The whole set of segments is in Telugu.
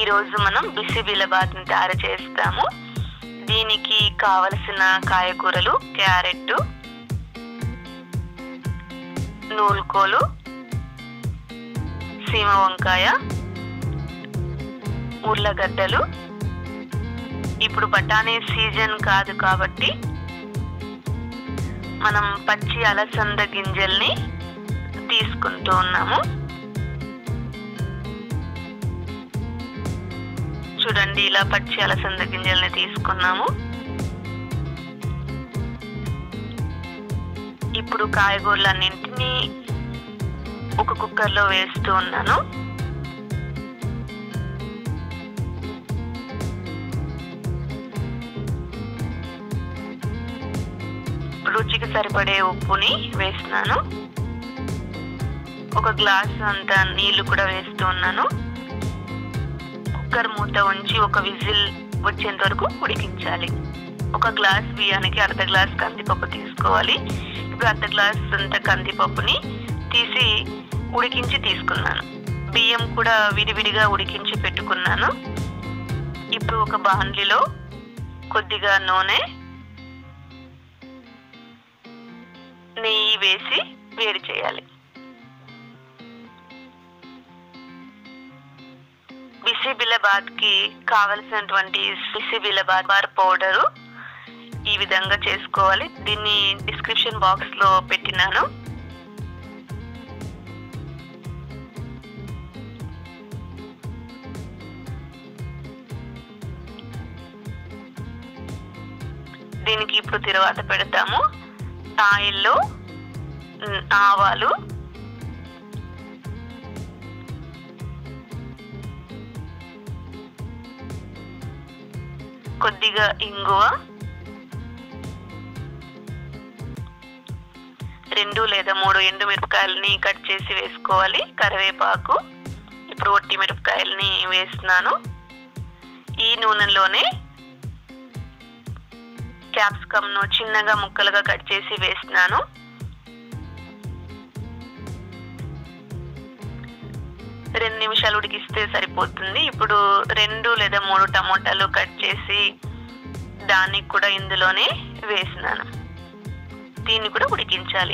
ఈరోజు మనం బిసిబిలబాద్ని తయారు చేస్తాము దీనికి కావలసిన కాయగూరలు క్యారెట్ నూలుకోలు సీమ వంకాయ ఉర్లగడ్డలు ఇప్పుడు బఠానీ సీజన్ కాదు కాబట్టి మనం పచ్చి అలసంద గింజల్ని తీసుకుంటూ ఉన్నాము చూడండి ఇలా పచ్చి అలసంద గింజల్ని తీసుకున్నాము ఇప్పుడు కాయగూరలన్నింటినీ ఒక కుక్కర్లో వేస్తూ ఉన్నాను రుచికి సరిపడే ఉప్పుని వేస్తున్నాను ఒక గ్లాస్ అంత నీళ్లు కూడా వేస్తూ ఉన్నాను కుక్కర్ మూత ఉంచి ఒక విజిల్ వచ్చేంత వరకు ఉడికించాలి ఒక గ్లాస్ బియ్యానికి అర్ధ గ్లాస్ కందిపప్పు తీసుకోవాలి ఇప్పుడు అర్ధ గ్లాస్ అంత కందిపప్పుని తీసి ఉడికించి తీసుకున్నాను బియ్యం కూడా విడివిడిగా ఉడికించి పెట్టుకున్నాను ఇప్పుడు ఒక బాండ్లీలో కొద్దిగా నూనె నెయ్యి వేసి వేడి చేయాలి బిసిబిలబాద్ కి కావలసినటువంటి బిసిబిలబాద్ బార్ పౌడరు ఈ విధంగా చేసుకోవాలి దీన్ని డిస్క్రిప్షన్ బాక్స్ లో పెట్టినాను దీనికి ఇప్పుడు తిరువాత పెడతాము ఆయిల్లో ఉమ్, ఆవాలు కొద్దిగా ఇంగువ రెండు లేదా మూడు ఎండు మిరపకాయలని కట్ చేసి వేసుకోవాలి కరివేపాకు ఇప్పుడు ఒట్టి మిరపకాయలని వేస్తున్నాను ఈ నూనెలోనే క్యాప్సికమ్ ను చిన్నగా ముక్కలుగా కట్ చేసి వేస్తున్నాను రెండు నిమిషాలు ఉడికిస్తే సరిపోతుంది ఇప్పుడు రెండు లేదా మూడు టమోటాలు కట్ చేసి దాన్ని కూడా ఇందులోనే వేసినాను దీన్ని కూడా ఉడికించాలి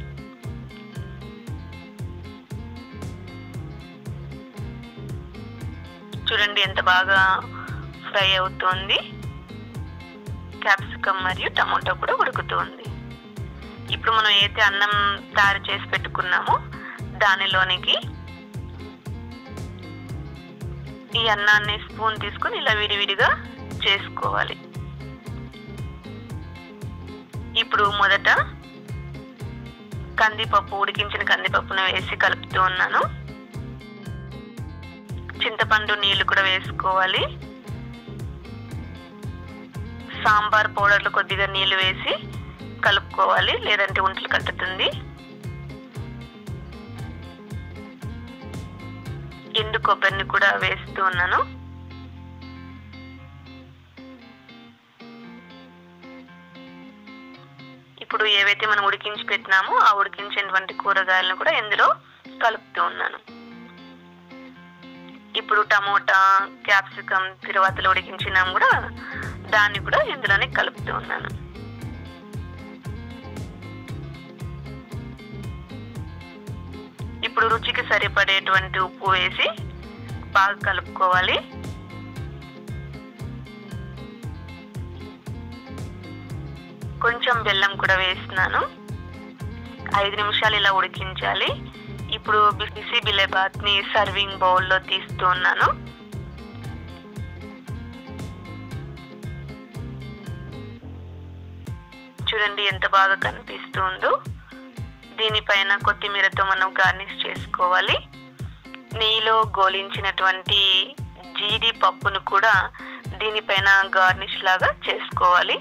చూడండి ఎంత బాగా ఫ్రై అవుతుంది క్యాప్సికమ్ మరియు టమాటో కూడా ఉడుకుతుంది ఇప్పుడు మనం ఏదైతే అన్నం తయారు చేసి పెట్టుకున్నామో దానిలోనికి ఈ అన్నాన్ని స్పూన్ తీసుకొని ఇలా విడివిడిగా చేసుకోవాలి ఇప్పుడు మొదట కందిపప్పు ఉడికించిన కందిపప్పును వేసి కలుపుతూ ఉన్నాను చింతపండు నీళ్లు కూడా వేసుకోవాలి సాంబార్ పౌడర్లు కొద్దిగా నీళ్లు వేసి కలుపుకోవాలి లేదంటే ఉంటలు కట్టుతుంది ఎండు కొబ్బరిని కూడా వేస్తూ ఉన్నాను ఇప్పుడు ఏవైతే మనం ఉడికించి పెట్టినామో ఆ ఉడికించినటువంటి కూరగాయలను కూడా ఇందులో కలుపుతూ ఉన్నాను ఇప్పుడు టమోటా క్యాప్సికమ్ తిరువాతలు ఉడికించినాం కూడా దాన్ని కూడా ఇందులోనే కలుపుతూ ఉన్నాను ఇప్పుడు రుచికి సరిపడేటువంటి ఉప్పు వేసి బాగా కలుపుకోవాలి కొంచెం బెల్లం కూడా వేస్తున్నాను ఐదు నిమిషాలు ఇలా ఉడికించాలి ఇప్పుడు బిసి బిలేబాత్ ని సర్వింగ్ బౌల్లో తీస్తూ ఉన్నాను చూడండి ఎంత బాగా కనిపిస్తుందో దీనిపైన కొత్తిమీరతో మనం గార్నిష్ చేసుకోవాలి నెయ్యిలో గోలించినటువంటి జీడి పప్పును కూడా దీనిపైన గార్నిష్ లాగా చేసుకోవాలి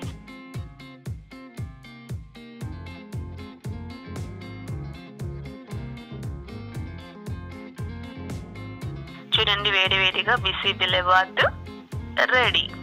చూడండి వేడి వేడిగా బిసి బిలెబాత్ రెడీ